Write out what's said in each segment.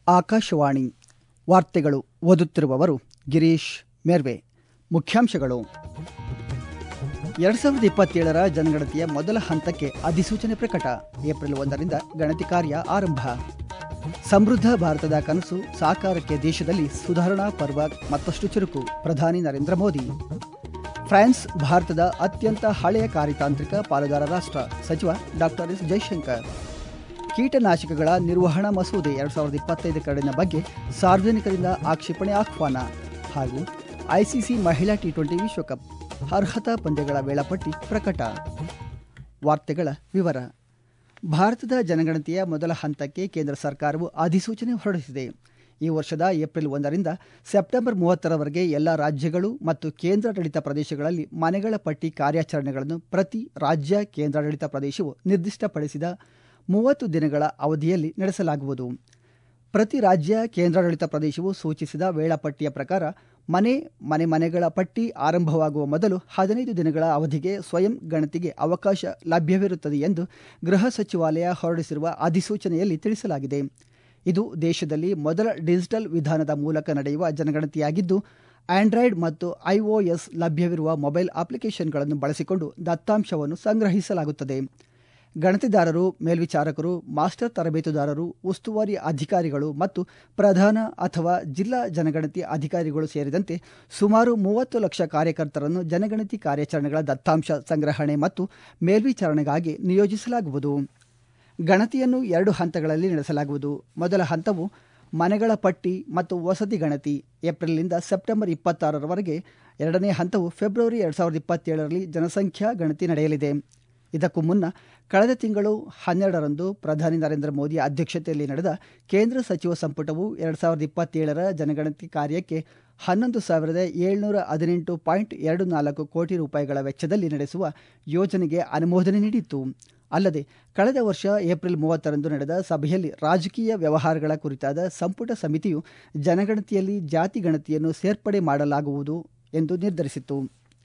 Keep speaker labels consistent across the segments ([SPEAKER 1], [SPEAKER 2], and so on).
[SPEAKER 1] ಆಕಾಶವಾಣಿ ವಾರ್ತೆಗಳು ಓದುತ್ತಿರುವವರು ಗಿರೀಶ್ ಮೇರ್ವೆ ಮುಖ್ಯಾಂಶಗಳು ಎರಡು ಸಾವಿರದ ಇಪ್ಪತ್ತೇಳರ ಜನಗಣತಿಯ ಮೊದಲ ಹಂತಕ್ಕೆ ಅಧಿಸೂಚನೆ ಪ್ರಕಟ ಏಪ್ರಿಲ್ ಒಂದರಿಂದ ಗಣತಿ ಕಾರ್ಯ ಆರಂಭ ಸಮೃದ್ಧ ಭಾರತದ ಕನಸು ಸಾಕಾರಕ್ಕೆ ದೇಶದಲ್ಲಿ ಸುಧಾರಣಾ ಪರ್ವ ಮತ್ತಷ್ಟು ಚುರುಕು ಪ್ರಧಾನಿ ನರೇಂದ್ರ ಮೋದಿ ಫ್ರಾನ್ಸ್ ಭಾರತದ ಅತ್ಯಂತ ಹಳೆಯ ಕಾರ್ಯತಾಂತ್ರಿಕ ಪಾಲುದಾರ ರಾಷ್ಟ್ರ ಸಚಿವ ಡಾಕ್ಟರ್ ಎಸ್ ಜೈಶಂಕರ್ ಕೀಟನಾಶಕಗಳ ನಿರ್ವಹಣಾ ಮಸೂದೆ ಎರಡು ಸಾವಿರದ ಇಪ್ಪತ್ತೈದು ಕರಡಿನ ಬಗ್ಗೆ ಸಾರ್ವಜನಿಕರಿಂದ ಆಕ್ಷೇಪಣೆ ಆಹ್ವಾನ ಹಾಗೂ ಐಸಿಸಿ ಮಹಿಳಾ ಟಿ ಟ್ವೆಂಟಿ ವಿಶ್ವಕಪ್ ಅರ್ಹತಾ ಪಂದ್ಯಗಳ ವೇಳಾಪಟ್ಟಿ ಪ್ರಕಟ ವಾರ್ತೆಗಳ ವಿವರ ಭಾರತದ ಜನಗಣತಿಯ ಮೊದಲ ಹಂತಕ್ಕೆ ಕೇಂದ್ರ ಸರ್ಕಾರವು ಅಧಿಸೂಚನೆ ಹೊರಡಿಸಿದೆ ಈ ವರ್ಷದ ಏಪ್ರಿಲ್ ಒಂದರಿಂದ ಸೆಪ್ಟೆಂಬರ್ ಮೂವತ್ತರವರೆಗೆ ಎಲ್ಲ ರಾಜ್ಯಗಳು ಮತ್ತು ಕೇಂದ್ರಾಡಳಿತ ಪ್ರದೇಶಗಳಲ್ಲಿ ಮನೆಗಳ ಪಟ್ಟಿ ಕಾರ್ಯಾಚರಣೆಗಳನ್ನು ಪ್ರತಿ ರಾಜ್ಯ ಕೇಂದ್ರಾಡಳಿತ ಪ್ರದೇಶವು ನಿರ್ದಿಷ್ಟಪಡಿಸಿದ ಮೂವತ್ತು ದಿನಗಳ ಅವಧಿಯಲ್ಲಿ ನಡೆಸಲಾಗುವುದು ಪ್ರತಿ ರಾಜ್ಯ ಕೇಂದ್ರಾಡಳಿತ ಪ್ರದೇಶವು ಸೂಚಿಸಿದ ವೇಳಾಪಟ್ಟಿಯ ಪ್ರಕಾರ ಮನೆ ಮನೆ ಮನೆಗಳ ಪಟ್ಟಿ ಆರಂಭವಾಗುವ ಮೊದಲು ಹದಿನೈದು ದಿನಗಳ ಅವಧಿಗೆ ಸ್ವಯಂ ಗಣತಿಗೆ ಅವಕಾಶ ಲಭ್ಯವಿರುತ್ತದೆ ಎಂದು ಗೃಹ ಸಚಿವಾಲಯ ಹೊರಡಿಸಿರುವ ಅಧಿಸೂಚನೆಯಲ್ಲಿ ತಿಳಿಸಲಾಗಿದೆ ಇದು ದೇಶದಲ್ಲಿ ಮೊದಲ ಡಿಜಿಟಲ್ ವಿಧಾನದ ಮೂಲಕ ನಡೆಯುವ ಜನಗಣತಿಯಾಗಿದ್ದು ಆಂಡ್ರಾಯ್ಡ್ ಮತ್ತು ಐಒಎಸ್ ಲಭ್ಯವಿರುವ ಮೊಬೈಲ್ ಅಪ್ಲಿಕೇಶನ್ಗಳನ್ನು ಬಳಸಿಕೊಂಡು ದತ್ತಾಂಶವನ್ನು ಸಂಗ್ರಹಿಸಲಾಗುತ್ತದೆ ಗಣತಿದಾರರು ಮೇಲ್ವಿಚಾರಕರು ಮಾಸ್ಟರ್ ತರಬೇತುದಾರರು ಉಸ್ತುವಾರಿ ಅಧಿಕಾರಿಗಳು ಮತ್ತು ಪ್ರಧಾನ ಅಥವಾ ಜಿಲ್ಲಾ ಜನಗಣತಿ ಅಧಿಕಾರಿಗಳು ಸೇರಿದಂತೆ ಸುಮಾರು ಮೂವತ್ತು ಲಕ್ಷ ಕಾರ್ಯಕರ್ತರನ್ನು ಜನಗಣತಿ ಕಾರ್ಯಾಚರಣೆಗಳ ದತ್ತಾಂಶ ಸಂಗ್ರಹಣೆ ಮತ್ತು ಮೇಲ್ವಿಚಾರಣೆಗಾಗಿ ನಿಯೋಜಿಸಲಾಗುವುದು ಗಣತಿಯನ್ನು ಎರಡು ಹಂತಗಳಲ್ಲಿ ನಡೆಸಲಾಗುವುದು ಮೊದಲ ಹಂತವು ಮನೆಗಳ ಪಟ್ಟಿ ಮತ್ತು ವಸತಿ ಗಣತಿ ಏಪ್ರಿಲ್ನಿಂದ ಸೆಪ್ಟೆಂಬರ್ ಇಪ್ಪತ್ತಾರರವರೆಗೆ ಎರಡನೇ ಹಂತವು ಫೆಬ್ರವರಿ ಎರಡು ಸಾವಿರದ ಇಪ್ಪತ್ತೇಳರಲ್ಲಿ ಜನಸಂಖ್ಯಾ ಗಣತಿ ನಡೆಯಲಿದೆ ಇದಕ್ಕೂ ಮುನ್ನ ಕಳೆದ ತಿಂಗಳು ಹನ್ನೆರಡರಂದು ಪ್ರಧಾನಿ ನರೇಂದ್ರ ಮೋದಿ ಅಧ್ಯಕ್ಷತೆಯಲ್ಲಿ ನಡೆದ ಕೇಂದ್ರ ಸಚಿವ ಸಂಪುಟವು ಎರಡು ಸಾವಿರದ ಇಪ್ಪತ್ತೇಳರ ಜನಗಣತಿ ಕಾರ್ಯಕ್ಕೆ ಹನ್ನೊಂದು ಸಾವಿರದ ಏಳ್ನೂರ ಹದಿನೆಂಟು ಪಾಯಿಂಟ್ ಎರಡು ನಾಲ್ಕು ಕೋಟಿ ರೂಪಾಯಿಗಳ ವೆಚ್ಚದಲ್ಲಿ ನಡೆಸುವ ಯೋಜನೆಗೆ ಅನುಮೋದನೆ ನೀಡಿತ್ತು ಅಲ್ಲದೆ ಕಳೆದ ವರ್ಷ ಏಪ್ರಿಲ್ ಮೂವತ್ತರಂದು ನಡೆದ ಸಭೆಯಲ್ಲಿ ರಾಜಕೀಯ ವ್ಯವಹಾರಗಳ ಕುರಿತಾದ ಸಂಪುಟ ಸಮಿತಿಯು ಜನಗಣತಿಯಲ್ಲಿ ಜಾತಿ ಗಣತಿಯನ್ನು ಸೇರ್ಪಡೆ ಮಾಡಲಾಗುವುದು ಎಂದು ನಿರ್ಧರಿಸಿತು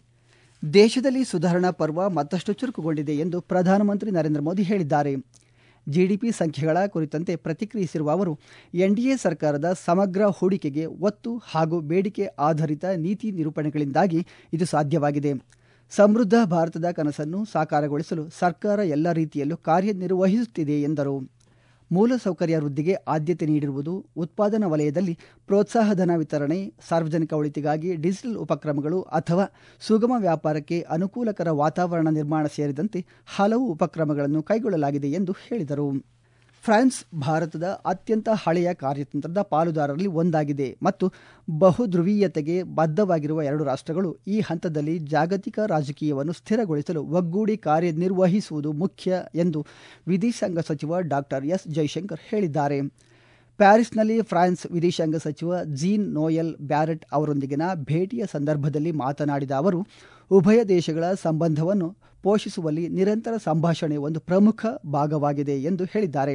[SPEAKER 1] ದೇಶದಲ್ಲಿ ಸುಧಾರಣಾ ಪರ್ವ ಮತ್ತಷ್ಟು ಚುರುಕುಗೊಂಡಿದೆ ಎಂದು ಪ್ರಧಾನಮಂತ್ರಿ ನರೇಂದ್ರ ಮೋದಿ ಹೇಳಿದ್ದಾರೆ ಜಿಡಿಪಿ ಸಂಖ್ಯೆಗಳ ಕುರಿತಂತೆ ಪ್ರತಿಕ್ರಿಯಿಸಿರುವ ಅವರು ಎನ್ಡಿಎ ಸರ್ಕಾರದ ಸಮಗ್ರ ಹೂಡಿಕೆಗೆ ಒತ್ತು ಹಾಗೂ ಬೇಡಿಕೆ ಆಧಾರಿತ ನೀತಿ ನಿರೂಪಣೆಗಳಿಂದಾಗಿ ಇದು ಸಾಧ್ಯವಾಗಿದೆ ಸಮೃದ್ಧ ಭಾರತದ ಕನಸನ್ನು ಸಾಕಾರಗೊಳಿಸಲು ಸರ್ಕಾರ ಎಲ್ಲ ರೀತಿಯಲ್ಲೂ ಕಾರ್ಯನಿರ್ವಹಿಸುತ್ತಿದೆ ಎಂದರು ಮೂಲಸೌಕರ್ಯ ವೃದ್ಧಿಗೆ ಆದ್ಯತೆ ನೀಡಿರುವುದು ಉತ್ಪಾದನಾ ವಲಯದಲ್ಲಿ ಪ್ರೋತ್ಸಾಹಧನ ವಿತರಣೆ ಸಾರ್ವಜನಿಕ ಒಳಿತಿಗಾಗಿ ಡಿಜಿಟಲ್ ಉಪಕ್ರಮಗಳು ಅಥವಾ ಸುಗಮ ವ್ಯಾಪಾರಕ್ಕೆ ಅನುಕೂಲಕರ ವಾತಾವರಣ ನಿರ್ಮಾಣ ಸೇರಿದಂತೆ ಹಲವು ಉಪಕ್ರಮಗಳನ್ನು ಕೈಗೊಳ್ಳಲಾಗಿದೆ ಎಂದು ಹೇಳಿದರು ಫ್ರಾನ್ಸ್ ಭಾರತದ ಅತ್ಯಂತ ಹಳೆಯ ಕಾರ್ಯತಂತ್ರದ ಪಾಲುದಾರರಲ್ಲಿ ಒಂದಾಗಿದೆ ಮತ್ತು ಬಹುಧ್ರುವೀಯತೆಗೆ ಬದ್ಧವಾಗಿರುವ ಎರಡು ರಾಷ್ಟ್ರಗಳು ಈ ಹಂತದಲ್ಲಿ ಜಾಗತಿಕ ರಾಜಕೀಯವನ್ನು ಸ್ಥಿರಗೊಳಿಸಲು ಒಗ್ಗೂಡಿ ಕಾರ್ಯನಿರ್ವಹಿಸುವುದು ಮುಖ್ಯ ಎಂದು ವಿದೇಶಾಂಗ ಸಚಿವ ಡಾಕ್ಟರ್ ಎಸ್ ಜೈಶಂಕರ್ ಹೇಳಿದ್ದಾರೆ ಪ್ಯಾರಿಸ್ನಲ್ಲಿ ಫ್ರಾನ್ಸ್ ವಿದೇಶಾಂಗ ಸಚಿವ ಜೀನ್ ನೋಯಲ್ ಬ್ಯಾರೆಟ್ ಅವರೊಂದಿಗಿನ ಭೇಟಿಯ ಸಂದರ್ಭದಲ್ಲಿ ಮಾತನಾಡಿದ ಅವರು ಉಭಯ ದೇಶಗಳ ಸಂಬಂಧವನ್ನು ಪೋಷಿಸುವಲ್ಲಿ ನಿರಂತರ ಸಂಭಾಷಣೆ ಒಂದು ಪ್ರಮುಖ ಭಾಗವಾಗಿದೆ ಎಂದು ಹೇಳಿದ್ದಾರೆ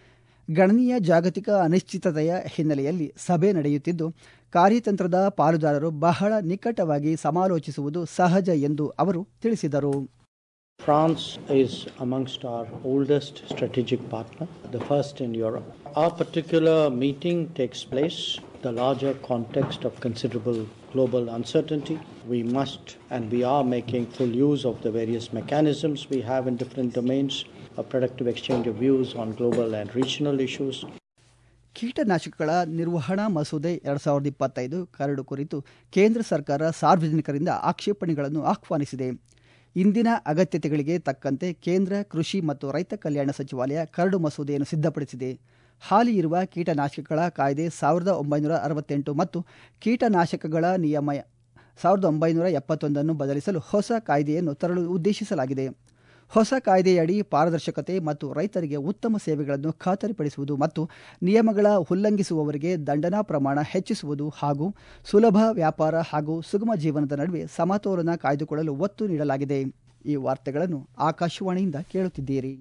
[SPEAKER 1] ಗಣನೀಯ ಜಾಗತಿಕ ಅನಿಶ್ಚಿತತೆಯ ಹಿನ್ನೆಲೆಯಲ್ಲಿ ಸಭೆ ನಡೆಯುತ್ತಿದ್ದು ಕಾರ್ಯತಂತ್ರದ ಪಾಲುದಾರರು ಬಹಳ ನಿಕಟವಾಗಿ ಸಮಾಲೋಚಿಸುವುದು ಸಹಜ ಎಂದು ಅವರು ತಿಳಿಸಿದರು
[SPEAKER 2] France is amongst our oldest strategic partner, the first in Europe. Our particular meeting takes place the larger context of considerable global uncertainty. We must and we are making full use of the various mechanisms we have in different domains, a productive exchange of views on global and regional issues.
[SPEAKER 1] ಕೀಟನಾಶಕಗಳ ನಿರ್ವಹಣಾ ಮಸೂದೆ ಎರಡು ಸಾವಿರದ ಇಪ್ಪತ್ತೈದು curd ಕುರಿತು ಕೇಂದ್ರ ಸರ್ಕಾರ ಸಾರ್ವಜನಿಕರಿಂದ ಆಕ್ಷೇಪಣೆಗಳನ್ನು ಆಹ್ವಾನಿಸಿದೆ ಇಂದಿನ ಅಗತ್ಯತೆಗಳಿಗೆ ತಕ್ಕಂತೆ ಕೇಂದ್ರ ಕೃಷಿ ಮತ್ತು ರೈತ ಕಲ್ಯಾಣ ಸಚಿವಾಲಯ ಕರಡು ಮಸೂದೆಯನ್ನು ಸಿದ್ಧಪಡಿಸಿದೆ ಹಾಲಿ ಇರುವ ಕೀಟನಾಶಕಗಳ ಕಾಯ್ದೆ ಸಾವಿರದ ಒಂಬೈನೂರ ಅರವತ್ತೆಂಟು ಮತ್ತು ಕೀಟನಾಶಕಗಳ ನಿಯಮ ಸಾವಿರದ ಒಂಬೈನೂರ ಎಪ್ಪತ್ತೊಂದನ್ನು ಬದಲಿಸಲು ಹೊಸ ಕಾಯ್ದೆಯನ್ನು ತರಲು ಉದ್ದೇಶಿಸಲಾಗಿದೆ ಹೊಸ ಕಾಯ್ದೆಯಡಿ ಪಾರದರ್ಶಕತೆ ಮತ್ತು ರೈತರಿಗೆ ಉತ್ತಮ ಸೇವೆಗಳನ್ನು ಖಾತರಿಪಡಿಸುವುದು ಮತ್ತು ನಿಯಮಗಳ ಉಲ್ಲಂಘಿಸುವವರಿಗೆ ದಂಡನಾ ಪ್ರಮಾಣ ಹೆಚ್ಚಿಸುವುದು ಹಾಗೂ ಸುಲಭ ವ್ಯಾಪಾರ ಹಾಗೂ ಸುಗಮ ಜೀವನದ ನಡುವೆ ಸಮತೋಲನ ಕಾಯ್ದುಕೊಳ್ಳಲು ಒತ್ತು ನೀಡಲಾಗಿದೆ ಈ ವಾರ್ತೆಗಳನ್ನು ಆಕಾಶವಾಣಿಯಿಂದ ಕೇಳುತ್ತಿದ್ದೀರಿ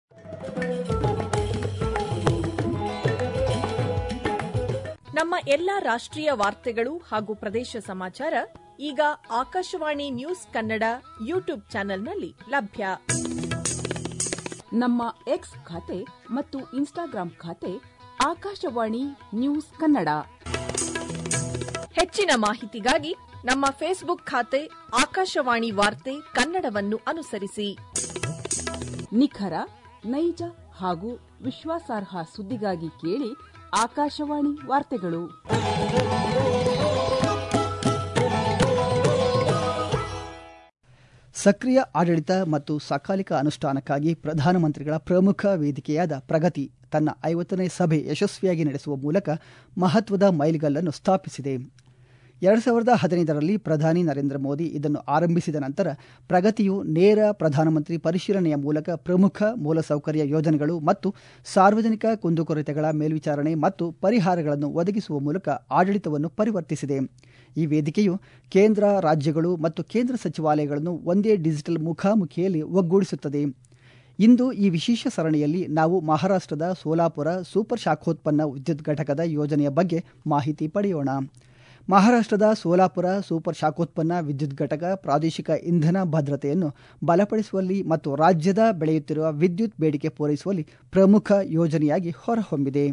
[SPEAKER 3] ನಮ್ಮ ಎಲ್ಲ ರಾಷ್ಟ್ರೀಯ ವಾರ್ತೆಗಳು ಹಾಗೂ ಪ್ರದೇಶ ಸಮಾಚಾರ ಈಗ ಆಕಾಶವಾಣಿ ನ್ಯೂಸ್ ಕನ್ನಡ ಯೂಟ್ಯೂಬ್ ಚಾನೆಲ್ನಲ್ಲಿ ಲಭ್ಯ
[SPEAKER 4] ನಮ್ಮ ಎಕ್ಸ್ ಖಾತೆ ಮತ್ತು ಇನ್ಸ್ಟಾಗ್ರಾಂ ಖಾತೆ ಆಕಾಶವಾಣಿ ನ್ಯೂಸ್ ಕನ್ನಡ
[SPEAKER 3] ಹೆಚ್ಚಿನ ಮಾಹಿತಿಗಾಗಿ ನಮ್ಮ ಫೇಸ್ಬುಕ್ ಖಾತೆ ಆಕಾಶವಾಣಿ ವಾರ್ತೆ ಕನ್ನಡವನ್ನು ಅನುಸರಿಸಿ
[SPEAKER 4] ನಿಖರ ನೈಜ ಹಾಗೂ ವಿಶ್ವಾಸಾರ್ಹ ಸುದ್ದಿಗಾಗಿ ಕೇಳಿ ಆಕಾಶವಾಣಿ ವಾರ್ತೆಗಳು
[SPEAKER 1] ಸಕ್ರಿಯ ಆಡಳಿತ ಮತ್ತು ಸಕಾಲಿಕ ಅನುಷ್ಠಾನಕ್ಕಾಗಿ ಪ್ರಧಾನಮಂತ್ರಿಗಳ ಪ್ರಮುಖ ವೇದಿಕೆಯಾದ ಪ್ರಗತಿ ತನ್ನ ಐವತ್ತನೇ ಸಭೆ ಯಶಸ್ವಿಯಾಗಿ ನಡೆಸುವ ಮೂಲಕ ಮಹತ್ವದ ಮೈಲಿಗಲ್ಲನ್ನು ಸ್ಥಾಪಿಸಿದೆ ಎರಡು ಸಾವಿರದ ಹದಿನೈದರಲ್ಲಿ ಪ್ರಧಾನಿ ನರೇಂದ್ರ ಮೋದಿ ಇದನ್ನು ಆರಂಭಿಸಿದ ನಂತರ ಪ್ರಗತಿಯು ನೇರ ಪ್ರಧಾನಮಂತ್ರಿ ಪರಿಶೀಲನೆಯ ಮೂಲಕ ಪ್ರಮುಖ ಮೂಲಸೌಕರ್ಯ ಯೋಜನೆಗಳು ಮತ್ತು ಸಾರ್ವಜನಿಕ ಕುಂದುಕೊರತೆಗಳ ಮೇಲ್ವಿಚಾರಣೆ ಮತ್ತು ಪರಿಹಾರಗಳನ್ನು ಒದಗಿಸುವ ಮೂಲಕ ಆಡಳಿತವನ್ನು ಪರಿವರ್ತಿಸಿದೆ ಈ ವೇದಿಕೆಯು ಕೇಂದ್ರ ರಾಜ್ಯಗಳು ಮತ್ತು ಕೇಂದ್ರ ಸಚಿವಾಲಯಗಳನ್ನು ಒಂದೇ ಡಿಜಿಟಲ್ ಮುಖಾಮುಖಿಯಲ್ಲಿ ಒಗ್ಗೂಡಿಸುತ್ತದೆ ಇಂದು ಈ ವಿಶೇಷ ಸರಣಿಯಲ್ಲಿ ನಾವು ಮಹಾರಾಷ್ಟ್ರದ ಸೋಲಾಪುರ ಸೂಪರ್ ಶಾಖೋತ್ಪನ್ನ ವಿದ್ಯುತ್ ಘಟಕದ ಯೋಜನೆಯ ಬಗ್ಗೆ ಮಾಹಿತಿ ಪಡೆಯೋಣ ಮಹಾರಾಷ್ಟ್ರದ ಸೋಲಾಪುರ ಸೂಪರ್ ಶಾಖೋತ್ಪನ್ನ ವಿದ್ಯುತ್ ಘಟಕ ಪ್ರಾದೇಶಿಕ ಇಂಧನ ಭದ್ರತೆಯನ್ನು ಬಲಪಡಿಸುವಲ್ಲಿ ಮತ್ತು ರಾಜ್ಯದ ಬೆಳೆಯುತ್ತಿರುವ ವಿದ್ಯುತ್ ಬೇಡಿಕೆ ಪೂರೈಸುವಲ್ಲಿ ಪ್ರಮುಖ ಯೋಜನೆಯಾಗಿ ಹೊರಹೊಮ್ಮಿದೆ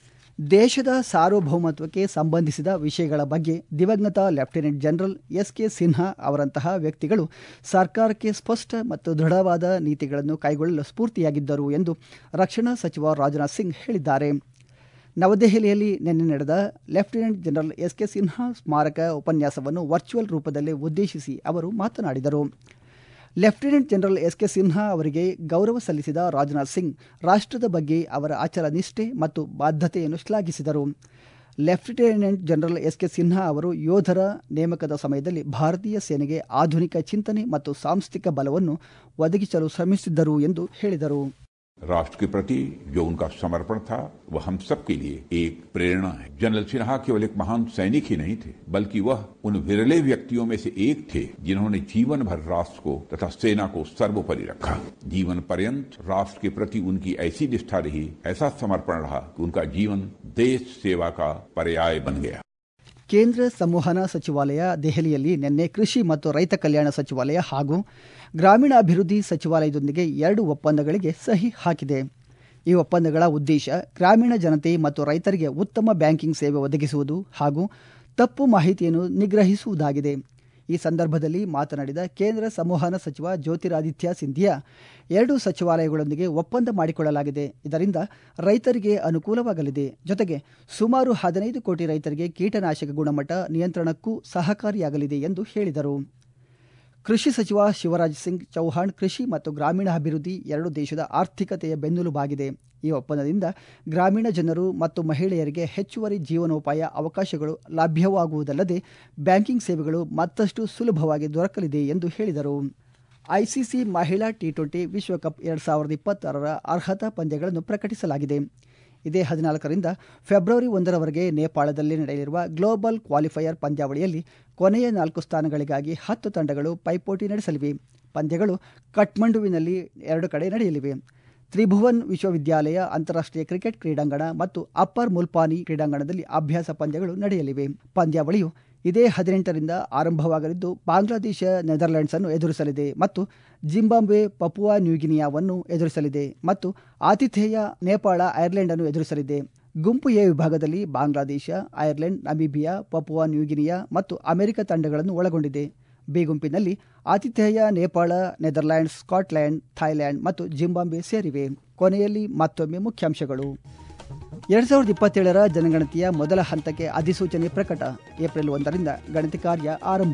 [SPEAKER 1] ದೇಶದ ಸಾರ್ವಭೌಮತ್ವಕ್ಕೆ ಸಂಬಂಧಿಸಿದ ವಿಷಯಗಳ ಬಗ್ಗೆ ದಿವಂಗತ lieutenant general S K Sinha ಅವರಂತಹ ವ್ಯಕ್ತಿಗಳು ಸರ್ಕಾರಕ್ಕೆ ಸ್ಪಷ್ಟ ಮತ್ತು ದೃಢವಾದ ನೀತಿಗಳನ್ನು ಕೈಗೊಳ್ಳಲು ಸ್ಫೂರ್ತಿಯಾಗಿದ್ದರು ಎಂದು ರಕ್ಷಣಾ ಸಚಿವ ರಾಜನಾಥ್ ಸಿಂಗ್ ಹೇಳಿದ್ದಾರೆ ನವದೆಹಲಿಯಲ್ಲಿ ನಿನ್ನೆ ನಡೆದ lieutenant general S K Sinha ಸ್ಮಾರಕ ಉಪನ್ಯಾಸವನ್ನು ವರ್ಚುವಲ್ ರೂಪದಲ್ಲಿ ಉದ್ದೇಶಿಸಿ ಅವರು ಮಾತನಾಡಿದರು lieutenant general S K Sinha ಅವರಿಗೆ ಗೌರವ ಸಲ್ಲಿಸಿದ ರಾಜನಾಥ್ ಸಿಂಗ್ ರಾಷ್ಟ್ರದ ಬಗ್ಗೆ ಅವರ ಆಚಾರ ನಿಷ್ಠೆ ಮತ್ತು ಬಾಧ್ಯತೆಯನ್ನು ಶ್ಲಾಘಿಸಿದರು lieutenant general S K Sinha ಅವರು ಯೋಧರ ನೇಮಕದ ಸಮಯದಲ್ಲಿ ಭಾರತೀಯ ಸೇನೆಗೆ ಆಧುನಿಕ ಚಿಂತನೆ ಮತ್ತು ಸಾಂಸ್ಥಿಕ ಬಲವನ್ನು ಒದಗಿಸಲು ಶ್ರಮಿಸಿದ್ದರು ಎಂದು ಹೇಳಿದರು
[SPEAKER 5] राष्ट्र के प्रति जो उनका समर्पण था वह हम सब के लिए एक प्रेरणा है जनरल सिन्हा केवल एक महान सैनिक ही नहीं थे बल्कि वह उन विरले व्यक्तियों में से एक थे जिन्होंने जीवन भर राष्ट्र को तथा सेना को सर्वोपरि रखा जीवन पर्यंत राष्ट्र के प्रति उनकी ऐसी निष्ठा रही ऐसा समर्पण रहा कि उनका जीवन देश सेवा का पर्याय बन गया
[SPEAKER 1] ಕೇಂದ್ರ ಸಂವಹನ ಸಚಿವಾಲಯ ದೆಹಲಿಯಲ್ಲಿ ನಿನ್ನೆ ಕೃಷಿ ಮತ್ತು ರೈತ ಕಲ್ಯಾಣ ಸಚಿವಾಲಯ ಹಾಗೂ ಗ್ರಾಮೀಣಾಭಿವೃದ್ಧಿ ಸಚಿವಾಲಯದೊಂದಿಗೆ ಎರಡು ಒಪ್ಪಂದಗಳಿಗೆ ಸಹಿ ಹಾಕಿದೆ ಈ ಒಪ್ಪಂದಗಳ ಉದ್ದೇಶ ಗ್ರಾಮೀಣ ಜನತೆ ಮತ್ತು ರೈತರಿಗೆ ಉತ್ತಮ ಬ್ಯಾಂಕಿಂಗ್ ಸೇವೆ ಒದಗಿಸುವುದು ಹಾಗೂ ತಪ್ಪು ಮಾಹಿತಿಯನ್ನು ನಿಗ್ರಹಿಸುವುದಾಗಿದೆ ಈ ಸಂದರ್ಭದಲ್ಲಿ ಮಾತನಾಡಿದ ಕೇಂದ್ರ ಸಂವಹನ ಸಚಿವ ಜ್ಯೋತಿರಾದಿತ್ಯ ಸಿಂಧಿಯಾ ಎರಡು ಸಚಿವಾಲಯಗಳೊಂದಿಗೆ ಒಪ್ಪಂದ ಮಾಡಿಕೊಳ್ಳಲಾಗಿದೆ ಇದರಿಂದ ರೈತರಿಗೆ ಅನುಕೂಲವಾಗಲಿದೆ ಜೊತೆಗೆ ಸುಮಾರು ಹದಿನೈದು ಕೋಟಿ ರೈತರಿಗೆ ಕೀಟನಾಶಕ ಗುಣಮಟ್ಟ ನಿಯಂತ್ರಣಕ್ಕೂ ಸಹಕಾರಿಯಾಗಲಿದೆ ಎಂದು ಹೇಳಿದರು ಕೃಷಿ ಸಚಿವ ಶಿವರಾಜ್ ಸಿಂಗ್ ಚೌಹಾಣ್ ಕೃಷಿ ಮತ್ತು ಗ್ರಾಮೀಣಾಭಿವೃದ್ಧಿ ಎರಡು ದೇಶದ ಆರ್ಥಿಕತೆಯ ಬೆನ್ನೆಲುಬಾಗಿದೆ ಈ ಒಪ್ಪಂದದಿಂದ ಗ್ರಾಮೀಣ ಜನರು ಮತ್ತು ಮಹಿಳೆಯರಿಗೆ ಹೆಚ್ಚುವರಿ ಜೀವನೋಪಾಯ ಅವಕಾಶಗಳು ಲಭ್ಯವಾಗುವುದಲ್ಲದೆ ಬ್ಯಾಂಕಿಂಗ್ ಸೇವೆಗಳು ಮತ್ತಷ್ಟು ಸುಲಭವಾಗಿ ದೊರಕಲಿದೆ ಎಂದು ಹೇಳಿದರು ಐಸಿಸಿ ಮಹಿಳಾ ಟಿ ಟ್ವೆಂಟಿ ವಿಶ್ವಕಪ್ ಎರಡು ಸಾವಿರದ ಇಪ್ಪತ್ತಾರರ ಅರ್ಹತಾ ಪಂದ್ಯಗಳನ್ನು ಪ್ರಕಟಿಸಲಾಗಿದೆ ಇದೇ ಹದಿನಾಲ್ಕರಿಂದ ಫೆಬ್ರವರಿ ಒಂದರವರೆಗೆ ನೇಪಾಳದಲ್ಲಿ ನಡೆಯಲಿರುವ ಗ್ಲೋಬಲ್ ಕ್ವಾಲಿಫೈಯರ್ ಪಂದ್ಯಾವಳಿಯಲ್ಲಿ ಕೊನೆಯ ನಾಲ್ಕು ಸ್ಥಾನಗಳಿಗಾಗಿ ಹತ್ತು ತಂಡಗಳು ಪೈಪೋಟಿ ನಡೆಸಲಿವೆ ಪಂದ್ಯಗಳು ಕಠ್ಮಂಡುವಿನಲ್ಲಿ ಎರಡು ಕಡೆ ನಡೆಯಲಿವೆ ತ್ರಿಭುವನ್ ವಿಶ್ವವಿದ್ಯಾಲಯ ಅಂತಾರಾಷ್ಟ್ರೀಯ ಕ್ರಿಕೆಟ್ ಕ್ರೀಡಾಂಗಣ ಮತ್ತು ಅಪ್ಪರ್ ಮುಲ್ಪಾನಿ ಕ್ರೀಡಾಂಗಣದಲ್ಲಿ ಅಭ್ಯಾಸ ಪಂದ್ಯಗಳು ನಡೆಯಲಿವೆ ಪಂದ್ಯಾವಳಿಯು ಇದೇ ಹದಿನೆಂಟರಿಂದ ಆರಂಭವಾಗಲಿದ್ದು ಬಾಂಗ್ಲಾದೇಶ ನೆದರ್ಲೆಂಡ್ಸ್ ಅನ್ನು ಎದುರಿಸಲಿದೆ ಮತ್ತು ಜಿಂಬಾಬ್ವೆ ಪಪುವಾ ನ್ಯೂಗಿನಿಯಾವನ್ನು ಎದುರಿಸಲಿದೆ ಮತ್ತು ಆತಿಥೇಯ ನೇಪಾಳ ಐರ್ಲೆಂಡ್ ಅನ್ನು ಎದುರಿಸಲಿದೆ ಗುಂಪು ಎ ವಿಭಾಗದಲ್ಲಿ Bangladesh Ireland Namibia Papua New Guinea ಮತ್ತು ಅಮೆರಿಕ ತಂಡಗಳನ್ನು ಒಳಗೊಂಡಿದೆ ಬಿ ಗುಂಪಿನಲ್ಲಿ ಆತಿಥೇಯ ನೇಪಾಳ ನೆದರ್ಲ್ಯಾಂಡ್ಸ್ ಸ್ಕಾಟ್ಲ್ಯಾಂಡ್ ಥೈಲ್ಯಾಂಡ್ ಮತ್ತು ಜಿಂಬಾಬ್ವೆ ಸೇರಿವೆ ಕೊನೆಯಲ್ಲಿ ಮತ್ತೊಮ್ಮೆ ಮುಖ್ಯಾಂಶಗಳು ಎರಡ್ ಸಾವಿರದ ಇಪ್ಪತ್ತೇಳರ ಜನಗಣತಿಯ ಮೊದಲ ಹಂತಕ್ಕೆ ಅಧಿಸೂಚನೆ ಪ್ರಕಟ ಏಪ್ರಿಲ್ ಒಂದರಿಂದ ಗಣತಿ ಕಾರ್ಯ ಆರಂಭ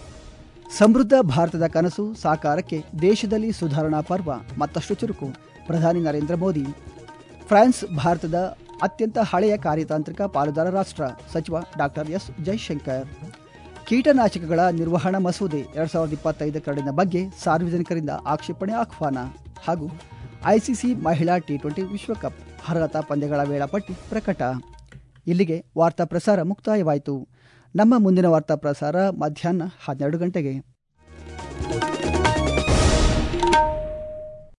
[SPEAKER 1] ಸಮೃದ್ಧ ಭಾರತದ ಕನಸು ಸಾಕಾರಕ್ಕೆ ದೇಶದಲ್ಲಿ ಸುಧಾರಣಾ ಪರ್ವ ಮತ್ತಷ್ಟು ಚುರುಕು ಪ್ರಧಾನಿ ನರೇಂದ್ರ ಮೋದಿ ಫ್ರಾನ್ಸ್ ಭಾರತದ ಅತ್ಯಂತ ಹಳೆಯ ಕಾರ್ಯತಾಂತ್ರಿಕ ಪಾಲುದಾರ ರಾಷ್ಟ್ರ ಸಚಿವ ಡಾಕ್ಟರ್ ಎಸ್ ಜೈಶಂಕರ್ ಕೀಟನಾಶಕಗಳ ನಿರ್ವಹಣಾ ಮಸೂದೆ ಎರಡ್ ಸಾವಿರದ ಇಪ್ಪತ್ತೈದು ಕರಡಿನ ಬಗ್ಗೆ ಸಾರ್ವಜನಿಕರಿಂದ ಆಕ್ಷೇಪಣೆ ಆಹ್ವಾನ ಹಾಗೂ ಐಸಿಸಿ ಮಹಿಳಾ ಟಿ ಟ್ವೆಂಟಿ ವಿಶ್ವಕಪ್ ಅರ್ಹತಾ ಪಂದ್ಯಗಳ ವೇಳಾಪಟ್ಟಿ ಪ್ರಕಟ ಇಲ್ಲಿಗೆ ವಾರ್ತಾ ಪ್ರಸಾರ ಮುಕ್ತಾಯವಾಯಿತು ನಮ್ಮ ಮುಂದಿನ ವಾರ್ತಾ ಪ್ರಸಾರ ಮಧ್ಯಾಹ್ನ ಹನ್ನೆರಡು ಗಂಟೆಗೆ